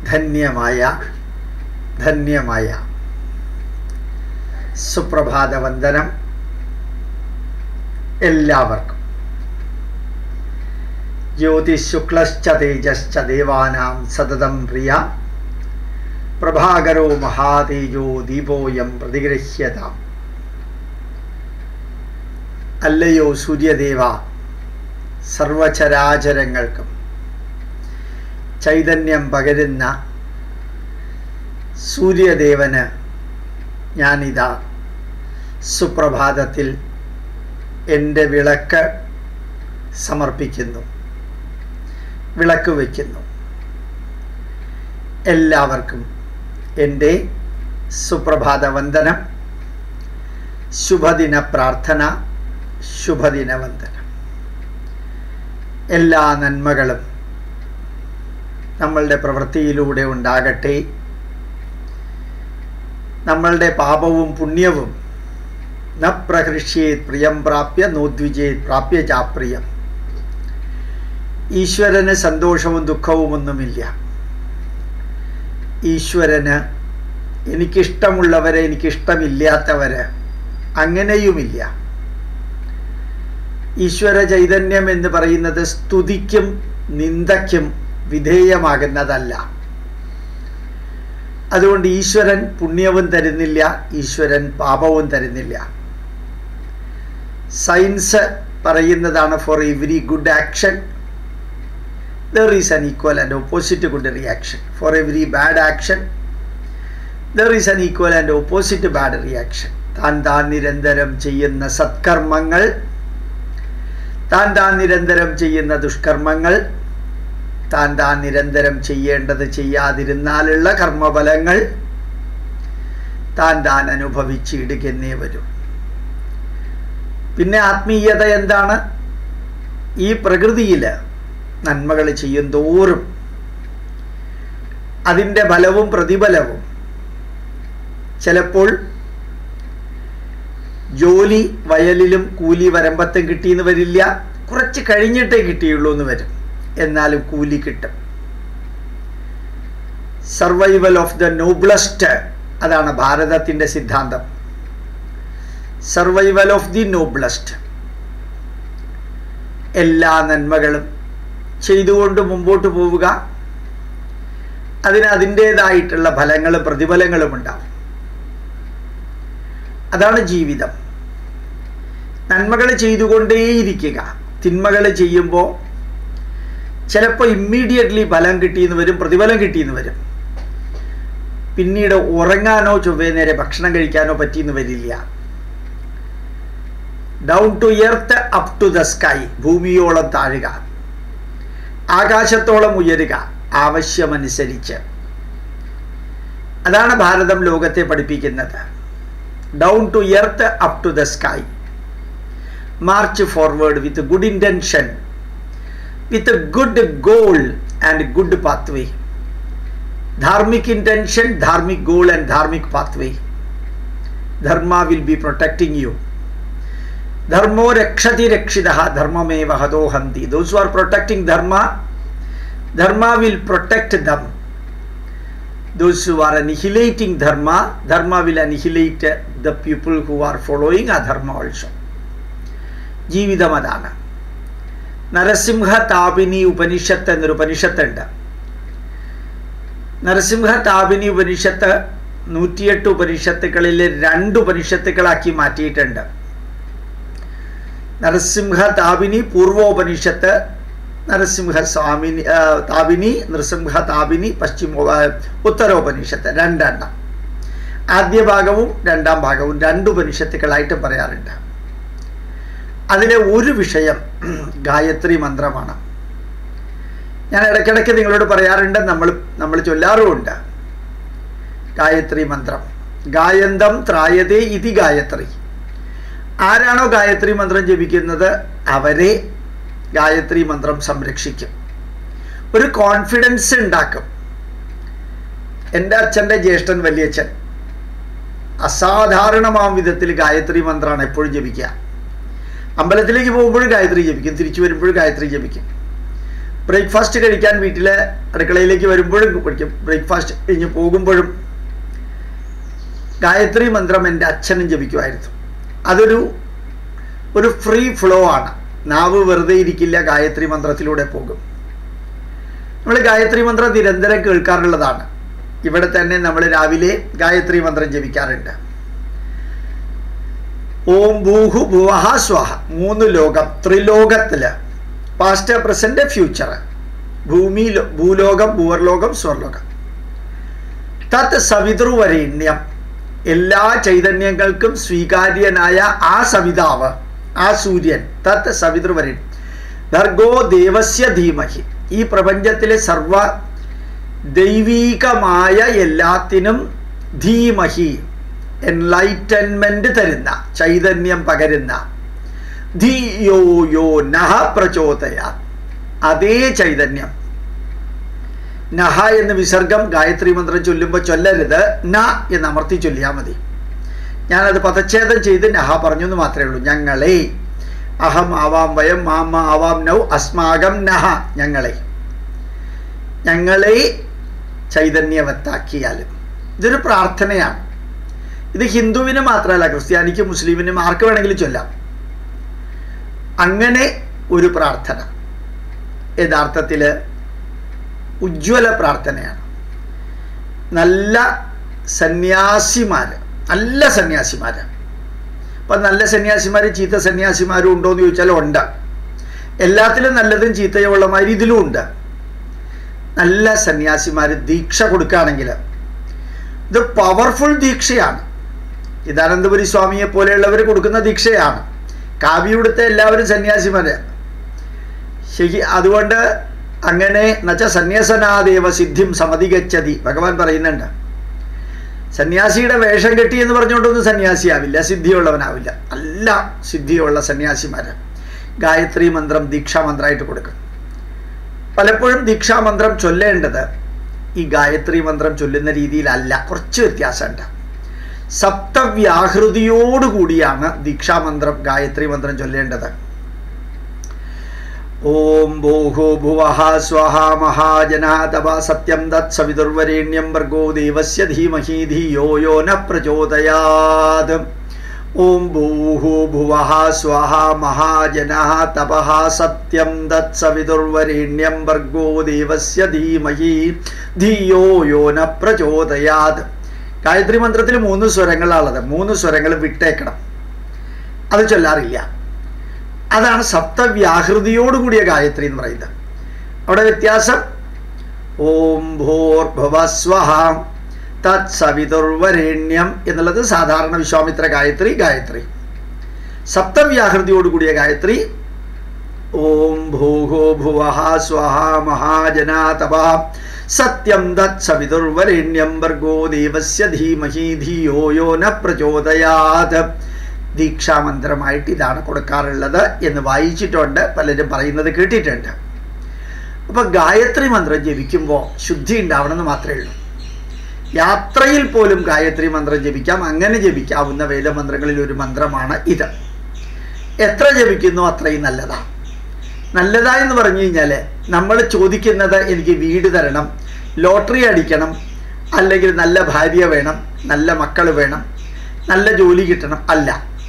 ധന്യമായ ധന്യമായ സുപ്രഭാത വന്ദനം എല്ലാവർക്കും ജ്യോതിശുക്ലശ്ച തേജശ്ച ദേവാനാം സതതം പ്രിയ പ്രഭാകരോ മഹാതേജോ ദീപോയം പ്രതിഗൃഹ്യതാം അല്ലയോ സൂര്യദേവ സർവചരാചരങ്ങൾക്കും ചൈതന്യം പകരുന്ന സൂര്യദേവന് ഞാനിതാ സുപ്രഭാതത്തിൽ എൻ്റെ വിളക്ക് സമർപ്പിക്കുന്നു വിളക്ക് വയ്ക്കുന്നു എല്ലാവർക്കും എൻ്റെ സുപ്രഭാത വന്ദനം ശുഭദിന പ്രാർത്ഥന ശുഭദിന വന്ദനം എല്ലാ നന്മകളും നമ്മളുടെ പ്രവൃത്തിയിലൂടെ ഉണ്ടാകട്ടെ നമ്മളുടെ പാപവും പുണ്യവും ന പ്രഹൃഷ്യേത് പ്രിയം പ്രാപ്യ നോദ്വിജേത് പ്രാപ്യ ചാപ്രിയം ഈശ്വരന് സന്തോഷവും ദുഃഖവും ഒന്നുമില്ല ഈശ്വരന് എനിക്കിഷ്ടമുള്ളവരെ എനിക്കിഷ്ടമില്ലാത്തവര് അങ്ങനെയുമില്ല ഈശ്വര ചൈതന്യം എന്ന് പറയുന്നത് സ്തുതിക്കും നിന്ദയ്ക്കും വിധേയമാകുന്നതല്ല അതുകൊണ്ട് ഈശ്വരൻ പുണ്യവും തരുന്നില്ല ഈശ്വരൻ പാപവും തരുന്നില്ല സയൻസ് പറയുന്നതാണ് for every good action there is an equal and opposite good reaction for every bad action there is an equal and opposite bad reaction താൻ താൻ നിരന്തരം ചെയ്യുന്ന സത്കർമ്മങ്ങൾ താൻ താൻ നിരന്തരം ചെയ്യുന്ന ദുഷ്കർമ്മങ്ങൾ താൻ താൻ നിരന്തരം ചെയ്യേണ്ടത് ചെയ്യാതിരുന്നാലുള്ള കർമ്മഫലങ്ങൾ താൻ താൻ അനുഭവിച്ചിടുകന്നേ വരും പിന്നെ ആത്മീയത എന്താണ് ഈ പ്രകൃതിയിൽ നന്മകൾ ചെയ്യും തോറും അതിൻ്റെ ഫലവും പ്രതിഫലവും ചിലപ്പോൾ ജോലി വയലിലും കൂലി വരമ്പത്തും കിട്ടിയെന്ന് വരില്ല കുറച്ച് കഴിഞ്ഞിട്ടേ കിട്ടിയുള്ളൂ എന്ന് വരും എന്നാലും കൂലി കിട്ടും സർവൈവൽ ഓഫ് ദ നോബ്ലസ്റ്റ് അതാണ് ഭാരതത്തിൻ്റെ സിദ്ധാന്തം സർവൈവൽ ഓഫ് ദി നോബ്ലസ്റ്റ് എല്ലാ നന്മകളും ചെയ്തുകൊണ്ട് മുമ്പോട്ട് പോവുക അതിന് അതിൻ്റേതായിട്ടുള്ള ഫലങ്ങളും പ്രതിഫലങ്ങളും ഉണ്ടാവും അതാണ് ജീവിതം നന്മകൾ ചെയ്തുകൊണ്ടേയിരിക്കുക തിന്മകൾ ചെയ്യുമ്പോൾ ചിലപ്പോൾ ഇമ്മീഡിയറ്റ്ലി ഫലം കിട്ടിയെന്ന് വരും പ്രതിഫലം കിട്ടിയെന്ന് വരും പിന്നീട് ഉറങ്ങാനോ ചൊവ്വേ നേരെ ഭക്ഷണം കഴിക്കാനോ പറ്റിയെന്ന് വരില്ല down to earth up to the sky ഭൂമിയോളം താഴുക ആകാശത്തോളം ഉയരുക ആവശ്യമനുസരിച്ച് അതാണ് ഭാരതം ലോകത്തെ പഠിപ്പിക്കുന്നത് down to earth up to the sky march forward with good intention with good goal and good pathway dharmic intention dharmic goal and dharmic pathway dharma will be protecting you ധർമ്മോ രക്ഷതി രക്ഷിത ധർമ്മമേവ ഹതോഹന്തി those are protecting dharma dharma will protect them those who are annihilating dharma, dharma will annihilate the people who are following adharma also. ജീവിതം അതാണ് നരസിംഹ താപിനി ഉപനിഷത്ത് എന്നൊരു ഉപനിഷത്തുണ്ട് നരസിംഹ താപിനി ഉപനിഷത്ത് നൂറ്റിയെട്ട് ഉപനിഷത്തുകളിൽ രണ്ട് ഉപനിഷത്തുകളാക്കി മാറ്റിയിട്ടുണ്ട് നരസിംഹ താപിനി പൂർവോപനിഷത്ത് നരസിംഹ സ്വാമിനി താപിനി നൃസിംഹ താപിനി പശ്ചിമ ഉത്തരോപനിഷത്ത് രണ്ടെണ്ണം ആദ്യ ഭാഗവും രണ്ടാം ഭാഗവും രണ്ട് ഉപനിഷത്തുക്കളായിട്ട് പറയാറുണ്ട് അതിലെ ഒരു വിഷയം ഗായത്രി മന്ത്രമാണ് ഞാൻ ഇടയ്ക്കിടയ്ക്ക് നിങ്ങളോട് പറയാറുണ്ട് നമ്മൾ നമ്മൾ ചൊല്ലാറുമുണ്ട് ഗായത്രി മന്ത്രം ഗായന്തം ത്രായതേ ഇതി ഗായത്രി ആരാണോ ഗായത്രി മന്ത്രം ജപിക്കുന്നത് അവരെ ഗായത്രി മന്ത്രം സംരക്ഷിക്കും ഒരു കോൺഫിഡൻസ് ഉണ്ടാക്കും എൻ്റെ അച്ഛൻ്റെ ജ്യേഷ്ഠൻ വലിയച്ഛൻ അസാധാരണമാം വിധത്തിൽ ഗായത്രി മന്ത്രമാണ് എപ്പോഴും ജപിക്കുക അമ്പലത്തിലേക്ക് പോകുമ്പോഴും ഗായത്രി ജപിക്കും തിരിച്ചു വരുമ്പോഴും ഗായത്രി ജപിക്കും ബ്രേക്ക്ഫാസ്റ്റ് കഴിക്കാൻ വീട്ടിലെ അടുക്കളയിലേക്ക് വരുമ്പോഴും പഠിക്കും ബ്രേക്ക്ഫാസ്റ്റ് കഴിഞ്ഞ് പോകുമ്പോഴും ഗായത്രി മന്ത്രം എൻ്റെ അച്ഛനും ജപിക്കുമായിരുന്നു അതൊരു ഒരു ഫ്രീ ഫ്ലോ ആണ് നാവ് വെറുതെ ഇരിക്കില്ല ഗായത്രി മന്ത്രത്തിലൂടെ പോകും നമ്മൾ ഗായത്രി മന്ത്രം നിരന്തരം കേൾക്കാറുള്ളതാണ് ഇവിടെ തന്നെ നമ്മൾ രാവിലെ ഗായത്രി മന്ത്രം ജപിക്കാറുണ്ട് ഓം ഭൂഹു ഭുവഹ സ്വഹ മൂന്ന് ലോകം ത്രിലോകത്തില് പാസ്റ്റ് പ്രസന്റ് ഫ്യൂച്ചർ ഭൂമി ഭൂലോകം ഭൂവർലോകം സ്വർലോകം തത് സവിതൃവരേണ്യം എല്ലാ ചൈതന്യങ്ങൾക്കും സ്വീകാര്യനായ ആ സവിതാവ് ആ സൂര്യൻ തത് സവിതൃവരേണ്യം ഭർഗോ ദേവസ്യ ധീമഹി ഈ പ്രപഞ്ചത്തിലെ സർവ ദൈവീകമായ എല്ലാത്തിനും ധീമഹി എൻലൈറ്റൻമെന്റ് തരുന്ന ചൈതന്യം പകരുന്ന ധിയോ യോ നഹ പ്രചോദയ അതേ ചൈതന്യം നഹ എന്ന് വിസർഗം ഗായത്രി മന്ത്രം ചൊല്ലുമ്പോൾ ചൊല്ലരുത് ന എന്ന് അമർത്തി ചൊല്ലിയാൽ മതി ഞാനത് പദച്ഛേദം ചെയ്ത് നഹ പറഞ്ഞു എന്ന് മാത്രമേ ഉള്ളൂ ഞങ്ങളെ അഹം ആവാം വയം മാമ ആവാം നൗ അസ്മാകം നഹ ഞങ്ങളെ ഞങ്ങളെ ചൈതന്യവത്താക്കിയാലും ഇതൊരു പ്രാർത്ഥനയാണ് ഇത് ഹിന്ദുവിന് മാത്രമല്ല ക്രിസ്ത്യാനിക്കും മുസ്ലിമിനും ആർക്ക് വേണമെങ്കിലും ചൊല്ലാം അങ്ങനെ ഒരു പ്രാർത്ഥന യഥാർത്ഥത്തിൽ ഉജ്ജ്വല പ്രാർത്ഥനയാണ് നല്ല സന്യാസിമാർ നല്ല സന്യാസിമാർ അപ്പം നല്ല സന്യാസിമാരും ചീത്ത സന്യാസിമാരും ഉണ്ടോ എന്ന് ചോദിച്ചാൽ ഉണ്ട് എല്ലാത്തിലും നല്ലതും ചീത്തയുമുള്ള മാതിരി ഇതിലും ഉണ്ട് നല്ല സന്യാസിമാർ ദീക്ഷ കൊടുക്കുകയാണെങ്കിൽ ഇത് പവർഫുൾ ദീക്ഷയാണ് ചിദാനന്ദപുരി സ്വാമിയെ പോലെയുള്ളവർ കൊടുക്കുന്ന ദീക്ഷയാണ് കാവ്യവിടുത്തെ എല്ലാവരും സന്യാസിമാര് ശരി അതുകൊണ്ട് അങ്ങനെ നച്ച സന്യാസനാദേവ സിദ്ധിം സമതികച്ചതി ഭഗവാൻ പറയുന്നുണ്ട് സന്യാസിയുടെ വേഷം കെട്ടി എന്ന് പറഞ്ഞുകൊണ്ടൊന്നും സന്യാസിയാവില്ല സിദ്ധിയുള്ളവനാവില്ല നല്ല സിദ്ധിയുള്ള സന്യാസിമാര് ഗായത്രി മന്ത്രം ദീക്ഷാമന്ത്രമായിട്ട് കൊടുക്കും പലപ്പോഴും ദീക്ഷാമന്ത്രം ചൊല്ലേണ്ടത് ഈ ഗായത്രി മന്ത്രം ചൊല്ലുന്ന രീതിയിലല്ല കുറച്ച് വ്യത്യാസമുണ്ട് സപ്തവ്യാഹൃതിയോടുകൂടിയാണ് ദീക്ഷാമന്ത്രം ഗായത്രി മന്ത്രം ചൊല്ലേണ്ടത് ഓം ഭൂഹോ ഭുവഃ സ്വഹ മഹാജനാ തവ സത്യം തത് സവിതുർവരേണ്യം ഭർഗോ ദേവസ്യ ധീമഹി ധിയോ യോ ന പ്രചോദയാത് ഓം ഭൂഹു ഭുവഃ സ്വഹ മഹാജനാ തപഃ സത്യം തത് സവിതുർവരേണ്യം ഭർഗോ ദേവസ്യ ധീമഹി ധിയോ യോ ന പ്രചോദയാത് ഗായത്രി മന്ത്രത്തിൽ മൂന്ന് സ്വരങ്ങളാണുള്ളത് മൂന്ന് സ്വരങ്ങൾ വിട്ടേക്കണം അത് ചൊല്ലാറില്ല അതാണ് സപ്തവ്യാഹൃതിയോടുകൂടിയ ഗായത്രി എന്ന് പറയുന്നത് അവിടെ വ്യത്യാസം ഓം ഭൂർഭുവസ്വഹ തത് സവിതുർവരേണ്യം എന്നുള്ളത് സാധാരണ വിശ്വാമിത്ര ഗായത്രി ഗായത്രി സപ്തവ്യാഹൃതിയോടുകൂടിയ ഗായത്രി ഓം ഭൂഹോ ഭുവഃ സ്വഹ മഹാജനാ തപ സത്യം തത് സവിതുർവരേണ്യം ഭർഗോ ദേവസ്യ ധീമഹി ധിയോ യോ ന പ്രചോദയാത് ദീക്ഷാമന്ത്രമായിട്ട് ഇതാണ് കൊടുക്കാറുള്ളത് എന്ന് വായിച്ചിട്ടുണ്ട് പലരും പറയുന്നത് കേട്ടിട്ടുണ്ട് അപ്പൊ ഗായത്രി മന്ത്രം ജപിക്കുമ്പോൾ ശുദ്ധി ഉണ്ടാവണമെന്ന് മാത്രമേ ഉള്ളൂ യാത്രയിൽ പോലും ഗായത്രി മന്ത്രം ജപിക്കാം അങ്ങനെ ജപിക്കാവുന്ന വേദമന്ത്രങ്ങളിൽ ഒരു മന്ത്രമാണ് ഇത് എത്ര ജപിക്കുന്നു അത്രയും നല്ലതാണ് നല്ലതാ എന്ന് പറഞ്ഞു കഴിഞ്ഞാൽ നമ്മൾ ചോദിക്കുന്നത് എനിക്ക് വീട് തരണം ലോട്ടറി അടിക്കണം അല്ലെങ്കിൽ നല്ല ഭാര്യ വേണം നല്ല മക്കൾ വേണം നല്ല ജോലി കിട്ടണം അല്ല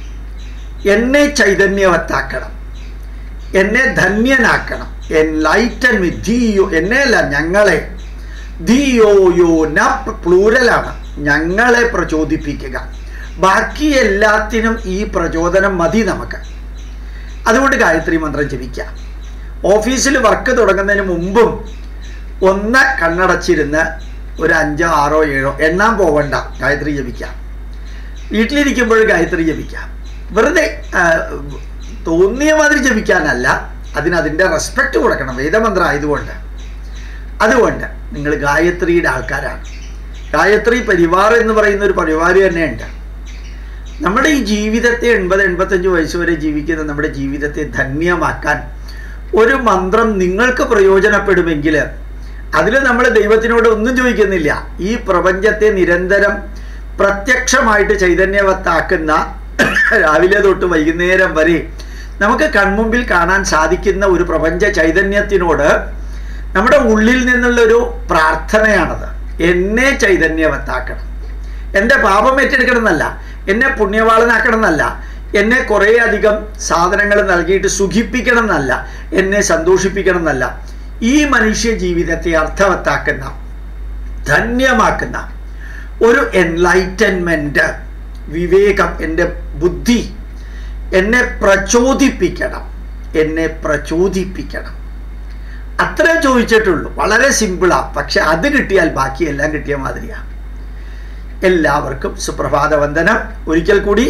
എന്നെ ചൈതന്യവത്താക്കണം എന്നെ ധന്യനാക്കണം എൻലൈറ്റൻ മി ധിയോ എന്നെ അല്ല ഞങ്ങളെ ധിയോ യോ ന പ്ലൂരലാണ് ഞങ്ങളെ പ്രചോദിപ്പിക്കുക ബാക്കി എല്ലാത്തിനും ഈ പ്രചോദനം മതി നമുക്ക് അതുകൊണ്ട് ഗായത്രി മന്ത്രം ജപിക്കാം ഓഫീസിൽ വർക്ക് തുടങ്ങുന്നതിന് മുമ്പും ഒന്ന് കണ്ണടച്ചിരുന്ന് ഒരു അഞ്ചോ ആറോ ഏഴോ എണ്ണാൻ പോവണ്ട ഗായത്രി ജപിക്കാം വീട്ടിലിരിക്കുമ്പോൾ ഗായത്രി ജപിക്കാം വെറുതെ ആ, തോന്നിയ മാതിരി ജപിക്കാനല്ല അതിന് അതിൻ്റെ റെസ്പെക്റ്റ് കൊടുക്കണം വേദമന്ത്രം ആയതുകൊണ്ട് അതുകൊണ്ട് നിങ്ങൾ ഗായത്രിയുടെ ആൾക്കാരാണ് ഗായത്രി പരിവാർ എന്ന് പറയുന്ന ഒരു പരിവാർ തന്നെയുണ്ട് നമ്മുടെ ഈ ജീവിതത്തെ എൺപത് എൺപത്തഞ്ച് വയസ്സ് വരെ ജീവിക്കുന്ന നമ്മുടെ ജീവിതത്തെ ധന്യമാക്കാൻ ഒരു മന്ത്രം നിങ്ങൾക്ക് പ്രയോജനപ്പെടുമെങ്കിൽ അതിൽ നമ്മൾ ദൈവത്തിനോട് ഒന്നും ചോദിക്കുന്നില്ല ഈ പ്രപഞ്ചത്തെ നിരന്തരം പ്രത്യക്ഷമായിട്ട് ചൈതന്യവത്താക്കുന്ന രാവിലെ തൊട്ട് വൈകുന്നേരം വരെ നമുക്ക് കൺമുമ്പിൽ കാണാൻ സാധിക്കുന്ന ഒരു പ്രപഞ്ച ചൈതന്യത്തിനോട് നമ്മുടെ ഉള്ളിൽ നിന്നുള്ളൊരു പ്രാർത്ഥനയാണത് എന്നെ ചൈതന്യവത്താക്കണം എൻ്റെ പാപം ഏറ്റെടുക്കണം എന്നല്ല എന്നെ പുണ്യവാളനാക്കണം എന്നല്ല എന്നെ കുറേ അധികം സാധനങ്ങൾ നൽകിയിട്ട് സുഖിപ്പിക്കണം എന്നല്ല എന്നെ സന്തോഷിപ്പിക്കണം എന്നല്ല ഈ മനുഷ്യ ജീവിതത്തെ അർത്ഥവത്താക്കുന്ന ധന്യമാക്കുന്ന ഒരു എൻലൈറ്റൻമെൻറ്റ് വിവേകം എൻ്റെ ബുദ്ധി എന്നെ പ്രചോദിപ്പിക്കണം എന്നെ പ്രചോദിപ്പിക്കണം അത്രേ ചോദിച്ചിട്ടുള്ളൂ വളരെ സിമ്പിളാ പക്ഷെ അത് കിട്ടിയാൽ ബാക്കിയെല്ലാം കിട്ടിയ മാതിരിയാ എല്ലാവർക്കും സുപ്രഭാത വന്ദനം ഒരിക്കൽ കൂടി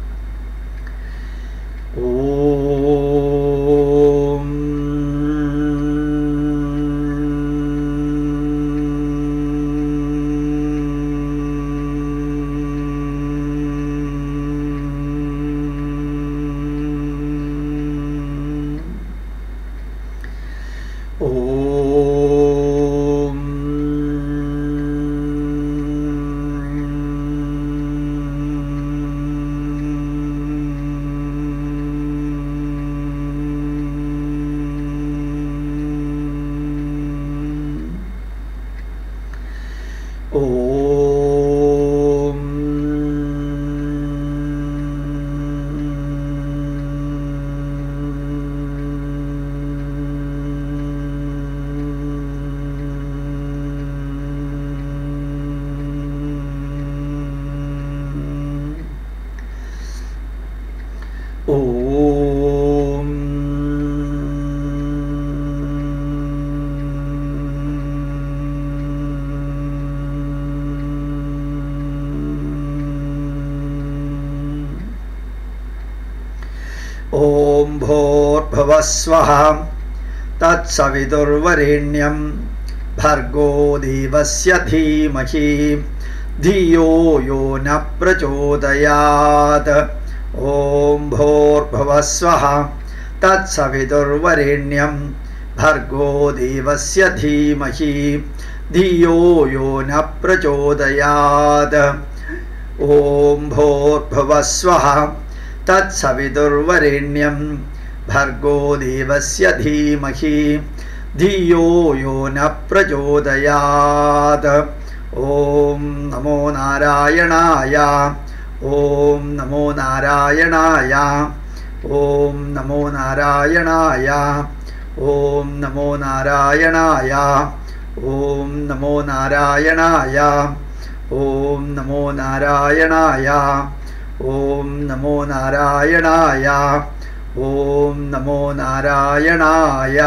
ഓം ഓം ഓം ഓം ഓം ഭോർഭവസ്വഃ തത്സവിതുർവരേണ്യം ഭർഗോ ദേവസ്യ ധീമഹി ധിയോ യോ ന പ്രചോദയാത് ഓം ഭോർഭവസ്വഃ തത്സവിതുർവരേണ്യം ഭർഗോ ദേവസ്യ ധീമഹി ധിയോ യോ ന പ്രചോദയാത് ഓം ഭോർഭവസ്വഃ തത്സവിതുർവരേണ്യം ഭർഗോ ദേവസ്യ ധീമഹി ധിയോ യോ ന പ്രചോദയാത് ഓം നമോ നാരായണായ ഓം നമോ നാരായണായ ഓം നമോ നാരായണായ ഓം നമോ നാരായണായ ഓം നമോ നാരായണായ ഓം നമോ നാരായണായ ഓം നമോ നാരായണായ ഓം നമോ നാരായണായ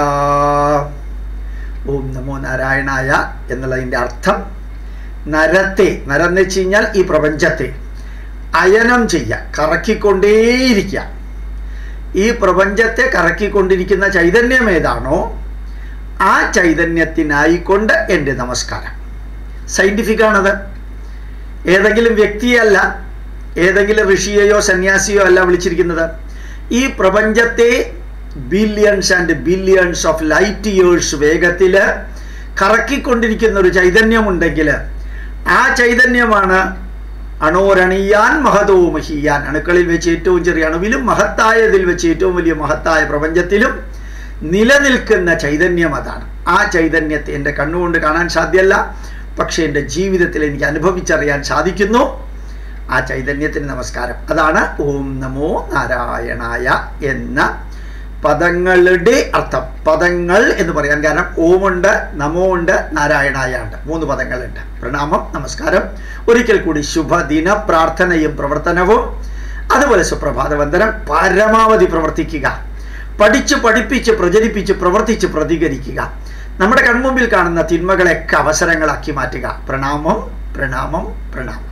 ഓം നമോ നാരായണായ എന്നുള്ളതിൻ്റെ അർത്ഥം നരത്തെ നരം എന്ന് വെച്ച് കഴിഞ്ഞാൽ ഈ പ്രപഞ്ചത്തെ അയനം ചെയ്യുക കറക്കിക്കൊണ്ടേയിരിക്കുക ഈ പ്രപഞ്ചത്തെ കറക്കിക്കൊണ്ടിരിക്കുന്ന ചൈതന്യം ഏതാണോ ആ ചൈതന്യത്തിനായിക്കൊണ്ട് എൻ്റെ നമസ്കാരം സയൻറ്റിഫിക് ആണത് ഏതെങ്കിലും വ്യക്തിയല്ല ഏതെങ്കിലും ഋഷിയെയോ സന്യാസിയോ അല്ല വിളിച്ചിരിക്കുന്നത് ഈ പ്രപഞ്ചത്തെ billions and billions of light years വേഗത്തിൽ കറക്കിക്കൊണ്ടിരിക്കുന്ന ഒരു ചൈതന്യമുണ്ടെങ്കിൽ ആ ചൈതന്യമാണ് അണോരണീയാൻ മഹതോ മഹീയാൻ അണുക്കളിൽ വെച്ച് ഏറ്റവും ചെറിയ അണുവിലും മഹത്തായതിൽ വെച്ച് ഏറ്റവും വലിയ മഹത്തായ പ്രപഞ്ചത്തിലും നിലനിൽക്കുന്ന ചൈതന്യം അതാണ് ആ ചൈതന്യത്തെ എൻ്റെ കണ്ണുകൊണ്ട് കാണാൻ സാധ്യമല്ല പക്ഷേ എൻ്റെ ജീവിതത്തിൽ എനിക്ക് അനുഭവിച്ചറിയാൻ സാധിക്കുന്നു ആ ചൈതന്യത്തിന് നമസ്കാരം അതാണ് ഓം നമോ നാരായണായ എന്ന പദങ്ങളുടെ അർത്ഥം പദങ്ങൾ എന്ന് പറയാൻ കാരണം ഓമുണ്ട് നമോ ഉണ്ട് നാരായണായ ഉണ്ട് മൂന്ന് പദങ്ങളുണ്ട് പ്രണാമം നമസ്കാരം ഒരിക്കൽ കൂടി ശുഭദിന പ്രാർത്ഥനയും പ്രവർത്തനവും അതുപോലെ സുപ്രഭാതവന്ദനം പരമാവധി പ്രവർത്തിക്കുക പഠിച്ച് പഠിപ്പിച്ച് പ്രചരിപ്പിച്ച് പ്രവർത്തിച്ച് പ്രതികരിക്കുക നമ്മുടെ കൺമുമ്പിൽ കാണുന്ന തിന്മകളെയൊക്കെ അവസരങ്ങളാക്കി മാറ്റുക പ്രണാമം പ്രണാമം പ്രണാമം